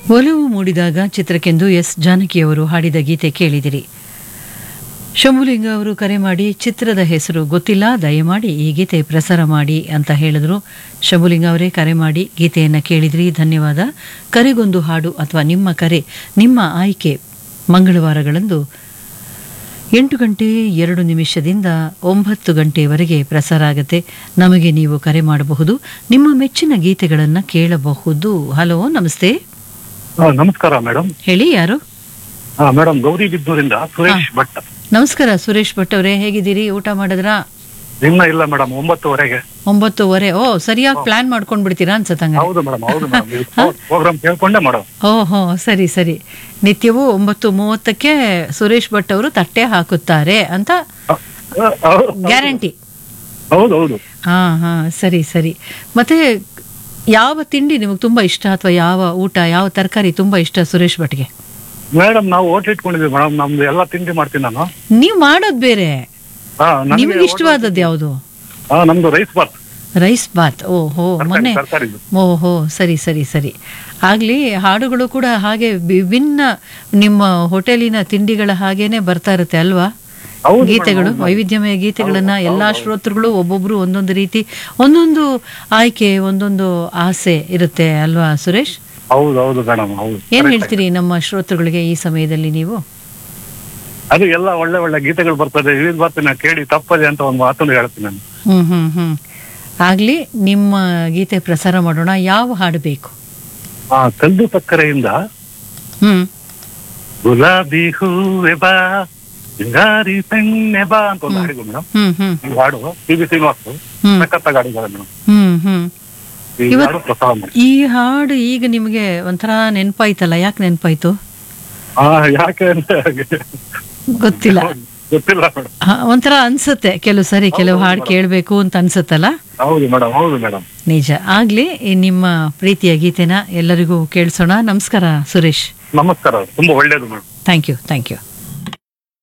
ಒಲವು ಮೂಡಿದಾಗ ಚಿತ್ರಕ್ಕೆಂದು ಎಸ್ ಜಾನಕಿಯವರು ಹಾಡಿದ ಗೀತೆ ಕೇಳಿದಿರಿ ಶಂಭುಲಿಂಗ ಅವರು ಕರೆ ಮಾಡಿ ಚಿತ್ರದ ಹೆಸರು ಗೊತ್ತಿಲ್ಲ ದಯಮಾಡಿ ಈ ಗೀತೆ ಪ್ರಸಾರ ಮಾಡಿ ಅಂತ ಹೇಳಿದ್ರು ಶಂಭುಲಿಂಗ ಅವರೇ ಕರೆ ಮಾಡಿ ಗೀತೆಯನ್ನು ಕೇಳಿದ್ರಿ ಧನ್ಯವಾದ ಕರೆಗೊಂದು ಹಾಡು ಅಥವಾ ನಿಮ್ಮ ಕರೆ ನಿಮ್ಮ ಆಯ್ಕೆ ಮಂಗಳವಾರಗಳಂದು ಎಂಟು ಗಂಟೆ ಎರಡು ನಿಮಿಷದಿಂದ ಒಂಬತ್ತು ಗಂಟೆಯವರೆಗೆ ಪ್ರಸಾರ ಆಗುತ್ತೆ ನಮಗೆ ನೀವು ಕರೆ ಮಾಡಬಹುದು ನಿಮ್ಮ ಮೆಚ್ಚಿನ ಗೀತೆಗಳನ್ನು ಕೇಳಬಹುದು ಹಲೋ ನಮಸ್ತೆ ಆ, ನಮಸ್ಕಾರ ಮೇಡಮ್ ಹೇಳಿ ಯಾರು ಆ, ಮೇಡಮ್ ಗೌರಿ ಬಿದ್ದೂರಿಂದ ಸುರೇಶ್ ಭಟ್ ನಮಸ್ಕಾರ ಸುರೇಶ್ ಭಟ್ ಅವರೇ ಹೇಗಿದ್ದೀರಿ ಊಟ ಮಾಡಿದ್ರಾ ಇನ್ನ ಇಲ್ಲ ಮೇಡಮ್ ಒಂಬತ್ತುವರೆಗೆ ಒಂಬತ್ತುವರೆ ಓ ಸರಿಯಾಗಿ ಪ್ಲಾನ್ ಮಾಡ್ಕೊಂಡ್ ಬಿಡ್ತೀರಾ ಅನ್ಸತ್ತಂಗ ಹೌದು ಮೇಡಮ್ ಹೌದು ಮೇಡಮ್ ಪ್ರೋಗ್ರಾಮ್ ಕೇಳ್ಕೊಂಡೆ ಮೇಡಮ್ ಓಹೋ ಸರಿ ಸರಿ ನಿತ್ಯವೂ ಒಂಬತ್ತು ಮೂವತ್ತಕ್ಕೆ ಸುರೇಶ್ ಭಟ್ ಅವರು ತಟ್ಟೆ ಹಾಕುತ್ತಾರೆ ಅಂತ ಗ್ಯಾರಂಟಿ ಹೌದು ಹೌದು ಹಾ ಹಾ ಸರಿ ಸರಿ ಮತ್ತೆ ಯಾವ ತಿಂಡಿ ನಿಮಗೆ ತುಂಬಾ ಇಷ್ಟ ಅಥವಾ ಯಾವ ಊಟ ಯಾವ ತರಕಾರಿ ತುಂಬಾ ಇಷ್ಟ ಸುರೇಶ್ ಭಟ್ಗೆ ಮೇಡಮ್ ನಾವು ಓಟ್ ಇಟ್ಕೊಂಡಿದ್ವಿ ಮೇಡಮ್ ನಮ್ದು ಎಲ್ಲ ತಿಂಡಿ ಮಾಡ್ತೀನಿ ನಾನು ನೀವು ಮಾಡೋದ್ ಬೇರೆ ಹಾ, ನನ್ಗೆ ನಿಮ್ಗೆ ಇಷ್ಟವಾದದ್ದು ಯಾವುದು ಹಾ, ನಮ್ದು ರೈಸ್ ಬಾತ್ ರೈಸ್ ಬಾತ್ ಓಹೋ ಮೊನ್ನೆ ತರಕಾರಿ ಓಹೋ ಸರಿ ಸರಿ ಸರಿ ಆಗ್ಲಿ ಹಾಡುಗಳು ಕೂಡ ಹಾಗೆ ವಿಭಿನ್ನ ನಿಮ್ಮ ಹೋಟೆಲಿನ ತಿಂಡಿಗಳ ಹಾಗೇನೆ ಬರ್ತಾ ಇರುತ್ತೆ ಅಲ್ವಾ ಹೌದು ಗೀತೆಗಳು ವೈವಿಧ್ಯಮಯ ಗೀತೆಗಳನ್ನ ಎಲ್ಲಾ ಶ್ರೋತೃಗಳು ಒಬ್ಬೊಬ್ರು ಒಂದೊಂದು ರೀತಿ ಒಂದೊಂದು ಆಯ್ಕೆ ಒಂದೊಂದು ಆಸೆ ಇರುತ್ತೆ ಅಲ್ವಾ ಸುರೇಶ್ ಹೌದು ಹೌದು ಮೇಡಮ್ ಹೌದು ಏನ್ ಹೇಳ್ತೀರಿ ನಮ್ಮ ಶ್ರೋತೃಗಳಿಗೆ ಈ ಸಮಯದಲ್ಲಿ ನೀವು ಅದು ಎಲ್ಲ ಒಳ್ಳೆ ಒಳ್ಳೆ ಗೀತೆಗಳು ಬರ್ತದೆ ಇದ್ ಬರ್ತೀನಿ ಕೇಳಿ ತಪ್ಪದೆ ಅಂತ ಒಂದು ಮಾತನ್ನು ಹೇಳ್ತೀನಿ ನಾನು ಹ್ಮ್ ಹ್ಮ್ ಹ್ಮ್ ಆಗ್ಲಿ ನಿಮ್ಮ ಗೀತೆ ಪ್ರಸಾರ ಮಾಡೋಣ ಯಾವ ಹಾಡು ಬೇಕು ಆ ಕಂದು ಸಕ್ಕರೆಯಿಂದ ಹ್ಮ್ ಗುಲಾಬಿ ಹೂವೆ ಬಾ ಸಿಂಗಾರಿ ಪೆಣ್ಣೆ ಬಾ ಅಂತ ಒಂದು ಹಾಡಿದ್ರು ಮೇಡಮ್ ಹ್ಮ್ ಹ್ಮ್ ಈ ಹಾಡು ಪಿ ಬಿ ಶ್ರೀನಿವಾಸ್ ಹ್ಮ್ ಸಖತ್ತಾಗಿ ಹಾಡಿದ್ದಾರೆ ಮೇಡಮ್ ಹ್ಮ್ ಹ್ಮ್ ಈ ಇವತ್- ಹಾಡು ಪ್ರಸಾರ ಮಾಡಿ ಈ ಹಾಡು ಈಗ ನಿಮಗೆ ಒಂಥರ ನೆನ್ಪಾಯ್ತಲ್ಲ ಯಾಕೆ ನೆನ್ಪಾಯ್ತು ಆ ಯಾಕೆ ಅಂತ ಗೊತ್ತಿಲ್ಲ ಗೊತ್ತಿಲ್ಲ ಮೇಡಮ್ ಹ, ಒಂಥರ ಅನ್ಸುತ್ತೆ ಕೆಲವು ಸರಿ ಕೆಲವು ಹಾಡು ಕೇಳಬೇಕು ಅಂತ ಅನ್ಸುತ್ತಲ್ಲ ಹೌದು ಮೇಡಮ್ ಹೌದು ಮೇಡಮ್ ನಿಜ ಆಗ್ಲಿ ಈ ನಿಮ್ಮ ಪ್ರೀತಿಯ ಗೀತೆನ ಎಲ್ಲರಿಗೂ ಕೇಳಿಸೋಣ ನಮಸ್ಕಾರ ಸುರೇಶ್ ನಮಸ್ಕಾರ ತುಂಬಾ ಒಳ್ಳೇದು madam thank you thank you